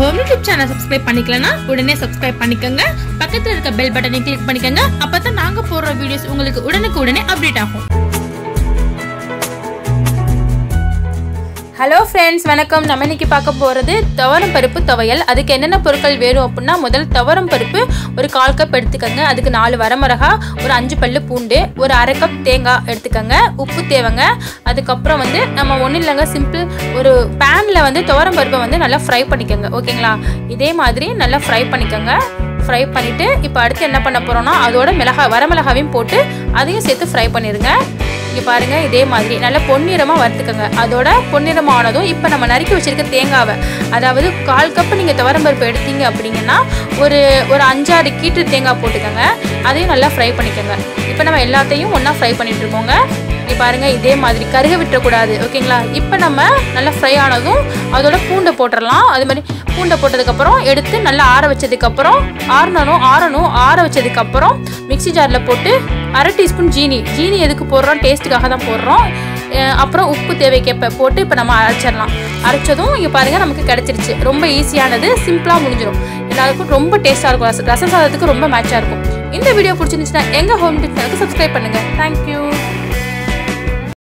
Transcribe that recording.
home YouTube channel subscribe பண்ணிக்கலனா உடனே subscribe பண்ணிக்கோங்க பக்கத்துல இருக்க பெல் பட்டனை கிளிக் பண்ணிக்கோங்க அப்பதான் நாங்க போடுற வீடியோஸ் உங்களுக்கு உடனுக்கு உடனே அப்டேட் ஆகும் ஹலோ ஃப்ரெண்ட்ஸ் வணக்கம் நம்ம இன்னைக்கு பார்க்க போகிறது துவரம் பருப்பு துவையல் அதுக்கு என்னென்ன பொருட்கள் வேணும் அப்படின்னா முதல் துவரம் பருப்பு ஒரு கால் கப் எடுத்துக்கோங்க அதுக்கு நாலு வரமிளகா ஒரு அஞ்சு பல்லு பூண்டு ஒரு அரை கப் தேங்காய் எடுத்துக்கோங்க உப்பு தேவைங்க அதுக்கப்புறம் வந்து நம்ம ஒன்றும் இல்லைங்க சிம்பிள் ஒரு பேனில் வந்து துவரம் பருப்பை வந்து நல்லா ஃப்ரை பண்ணிக்கோங்க ஓகேங்களா இதே மாதிரி நல்லா ஃப்ரை பண்ணிக்கோங்க ஃப்ரை பண்ணிவிட்டு இப்போ அடுத்து என்ன பண்ண போகிறோம்னா அதோட மிளகா வரமிளகாவையும் போட்டு அதையும் சேர்த்து ஃப்ரை பண்ணிடுங்க இங்கே பாருங்கள் இதே மாதிரி நல்லா பொன்னிறமாக வறுத்துக்கோங்க அதோட பொன்னிறமானதும் இப்போ நம்ம நறுக்கி வச்சிருக்க தேங்காவை அதாவது கால் கப்பு நீங்கள் துவரம்பருப்பு எடுத்தீங்க அப்படிங்கன்னா ஒரு ஒரு அஞ்சாறு கீட்டு தேங்காய் போட்டுக்கோங்க அதையும் நல்லா ஃப்ரை பண்ணிக்கோங்க இப்போ நம்ம எல்லாத்தையும் ஒன்றா ஃப்ரை பண்ணிட்டு இருக்கோங்க இங்கே பாருங்கள் இதே மாதிரி கருக விட்டுறக்கூடாது ஓகேங்களா இப்போ நம்ம நல்லா ஃப்ரை ஆனதும் அதோட பூண்டை போட்டுடலாம் அது மாதிரி பூண்டை போட்டதுக்கப்புறம் எடுத்து நல்லா ஆற வச்சதுக்கப்புறம் ஆறணும் ஆறணும் ஆற வச்சதுக்கப்புறம் மிக்ஸி ஜாரில் போட்டு அரை டீஸ்பூன் ஜீனி ஜீனி எதுக்கு போடுறோம் டேஸ்ட்டுக்காக தான் போடுறோம் அஹ் அப்புறம் உப்பு தேவைக்கேற்ப போட்டு இப்போ நம்ம அரைச்சிடலாம் அரைச்சதும் இங்கே பாருங்கள் நமக்கு கிடச்சிருச்சு ரொம்ப ஈஸியானது சிம்பிளாக முடிஞ்சிடும் எல்லாருக்கும் ரொம்ப டேஸ்ட்டாக இருக்கும் ரச ரசம் சாதத்துக்கு ரொம்ப மேட்சாக இருக்கும் இந்த வீடியோ பிடிச்சிருந்துச்சுன்னா எங்கள் ஹோம் டிப்ஸ் சப்ஸ்கிரைப் பண்ணுங்கள் தேங்க்யூ